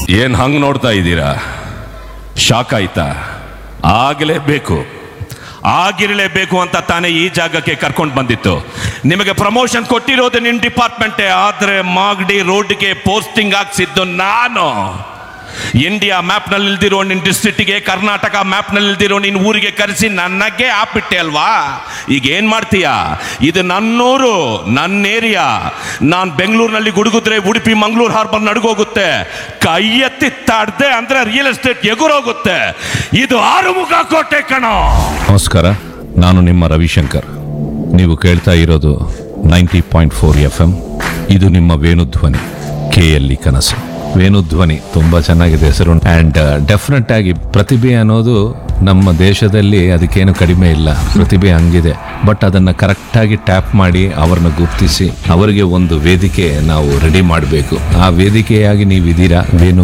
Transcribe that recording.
ಏನ್ ಹಂಗ್ ನೋಡ್ತಾ ಇದ್ದೀರಾ ಶಾಕ್ ಆಯ್ತಾ ಆಗಲೇಬೇಕು ಆಗಿರಲೇಬೇಕು ಅಂತ ತಾನೇ ಈ ಜಾಗಕ್ಕೆ ಕರ್ಕೊಂಡು ಬಂದಿತ್ತು ನಿಮಗೆ ಪ್ರಮೋಷನ್ ಕೊಟ್ಟಿರೋದು ನಿನ್ನ ಡಿಪಾರ್ಟ್ಮೆಂಟೇ ಆದ್ರೆ ಮಾಗಡಿ ರೋಡ್ಗೆ ಪೋಸ್ಟಿಂಗ್ ಹಾಕ್ಸಿದ್ದು ನಾನು ಇಂಡಿಯಾ ಮ್ಯಾಪ್ನಲ್ಲಿ ಇಲ್ದಿರೋ ನಿನ್ನ ಡಿಸ್ಟ್ರಿಕ್ಟಿಗೆ ಕರ್ನಾಟಕ ಮ್ಯಾಪ್ನಲ್ಲಿ ಇಲ್ದಿರೋ ನಿನ್ನ ಊರಿಗೆ ಕರೆಸಿ ನನಗೆ ಹಾಕ್ಬಿಟ್ಟೆ ಅಲ್ವಾ ಈಗ ಏನು ಮಾಡ್ತೀಯಾ ಇದು ನನ್ನೂರು ನನ್ನ ಏರಿಯಾ ನಾನು ಬೆಂಗಳೂರಿನಲ್ಲಿ ಗುಡುಗುದ್ರೆ ಉಡುಪಿ ಮಂಗಳೂರು ಹಾರ್ಬರ್ ನಡುಗೋಗುತ್ತೆ ಕೈ ಎತ್ತಿ ತಾಡ್ದೆ ಅಂದ್ರೆ ರಿಯಲ್ ಎಸ್ಟೇಟ್ ಎಗುರೋಗುತ್ತೆ ಇದು ಆರುಮುಖ ಕೋಟೆ ಕಣೋ ನಮಸ್ಕಾರ ನಾನು ನಿಮ್ಮ ರವಿಶಂಕರ್ ನೀವು ಕೇಳ್ತಾ ಇರೋದು ninety point four F M ಇದು ನಿಮ್ಮ ವೇಣುಧ್ವನಿ ಕೆ ಎಲ್ಲಿ ಕನಸು ವೇಣುಧ್ವನಿ ತುಂಬ ಚೆನ್ನಾಗಿದೆ ಹೆಸರು ಆ್ಯಂಡ್ ಡೆಫಿನೆಟ್ ಆಗಿ ಪ್ರತಿಭೆ ಅನ್ನೋದು ನಮ್ಮ ದೇಶದಲ್ಲಿ ಅದಕ್ಕೇನು ಕಡಿಮೆ ಇಲ್ಲ ಪ್ರತಿಭೆ ಹಂಗಿದೆ ಬಟ್ ಅದನ್ನು ಕರೆಕ್ಟಾಗಿ ಟ್ಯಾಪ್ ಮಾಡಿ ಅವರನ್ನ ಗುರ್ತಿಸಿ ಅವರಿಗೆ ಒಂದು ವೇದಿಕೆ ನಾವು ರೆಡಿ ಮಾಡಬೇಕು ಆ ವೇದಿಕೆಯಾಗಿ ನೀವಿದ್ದೀರಾ ವೇಣು